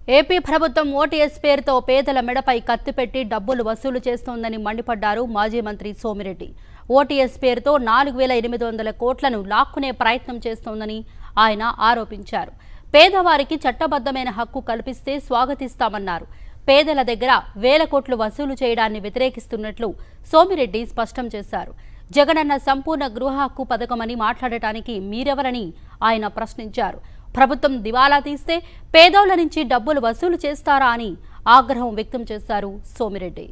AP ప్రభుత్వం OTS పేరుతో పేదల మెడపై కత్తిపెట్టి డబ్బులు వసూలు చేస్తోందని మండిపడ్డారు మాజీ మంత్రి సోమిరెడ్డి ఓటీఎస్ పేరుతో నాలుగు వేల ఎనిమిది వందల కోట్లను లాక్కునే ప్రయత్నం చేస్తోందని ఆయన ఆరోపించారు పేదవారికి చట్టబద్ధమైన హక్కు కల్పిస్తే స్వాగతిస్తామన్నారు పేదల దగ్గర వేల కోట్లు వసూలు చేయడాన్ని వ్యతిరేకిస్తున్నట్లు సోమిరెడ్డి స్పష్టం చేశారు జగనన్న సంపూర్ణ గృహ హక్కు పథకమని మాట్లాడటానికి మీరెవరని ఆయన ప్రశ్నించారు ప్రభుత్వం దివాలా తీస్తే పేదోళ్ల నుంచి డబ్బులు వసూలు చేస్తారా అని ఆగ్రహం వ్యక్తం చేశారు సోమిరెడ్డి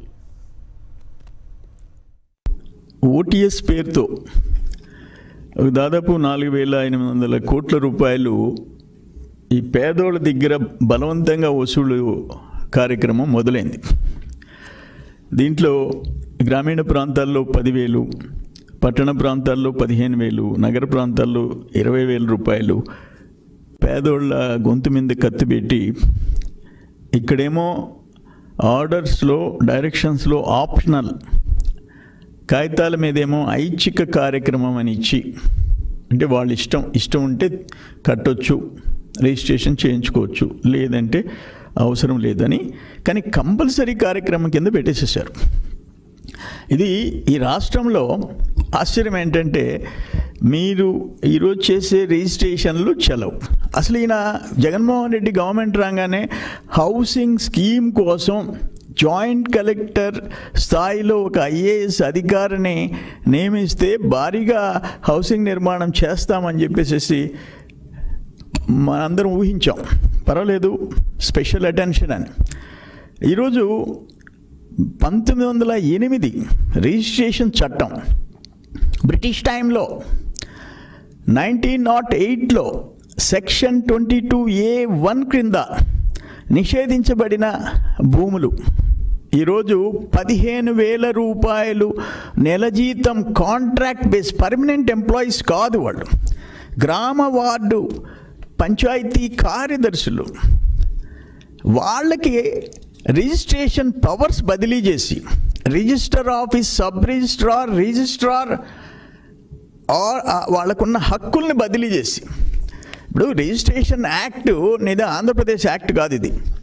ఓటీఎస్ పేరుతో దాదాపు నాలుగు వేల ఎనిమిది వందల కోట్ల రూపాయలు ఈ పేదోళ్ళ దగ్గర బలవంతంగా వసూలు కార్యక్రమం మొదలైంది దీంట్లో గ్రామీణ ప్రాంతాల్లో పదివేలు పట్టణ ప్రాంతాల్లో పదిహేను వేలు నగర ప్రాంతాల్లో ఇరవై వేల రూపాయలు పేదోళ్ళ గొంతు మీద కత్తి పెట్టి ఇక్కడేమో ఆర్డర్స్లో డైరెక్షన్స్లో ఆప్షనల్ కాగితాల మీదేమో ఐచ్ఛిక కార్యక్రమం అని ఇచ్చి అంటే వాళ్ళ ఇష్టం ఇష్టం ఉంటే కట్టొచ్చు రిజిస్ట్రేషన్ చేయించుకోవచ్చు లేదంటే అవసరం లేదని కానీ కంపల్సరీ కార్యక్రమం కింద పెట్టేసేసారు ఇది ఈ రాష్ట్రంలో ఆశ్చర్యం ఏంటంటే మీరు ఈరోజు చేసే రిజిస్ట్రేషన్లు చెలవు అసలు ఈయన జగన్మోహన్ రెడ్డి గవర్నమెంట్ రాగానే హౌసింగ్ స్కీమ్ కోసం జాయింట్ కలెక్టర్ స్థాయిలో ఒక ఐఏఎస్ అధికారిని నియమిస్తే భారీగా హౌసింగ్ నిర్మాణం చేస్తామని చెప్పేసి మనందరం ఊహించాం పర్వాలేదు స్పెషల్ అటెన్షన్ అని ఈరోజు పంతొమ్మిది వందల ఎనిమిది రిజిస్ట్రేషన్ చట్టం బ్రిటిష్ టైంలో నైన్టీన్ నాట్ ఎయిట్లో section twenty two A one క్రింద నిషేధించబడిన భూములు ఈరోజు పదిహేను వేల రూపాయలు నెల జీతం కాంట్రాక్ట్ బేస్ పర్మనెంట్ ఎంప్లాయీస్ కాదు వాళ్ళు గ్రామ వార్డు పంచాయతీ కార్యదర్శులు వాళ్ళకి రిజిస్ట్రేషన్ పవర్స్ బదిలీ చేసి register office sub registrar registrar R వాళ్ళకున్న హక్కుల్ని బదిలీ చేసి ఇప్పుడు రిజిస్ట్రేషన్ యాక్ట్ అనేది ఆంధ్రప్రదేశ్ యాక్ట్ కాదు ఇది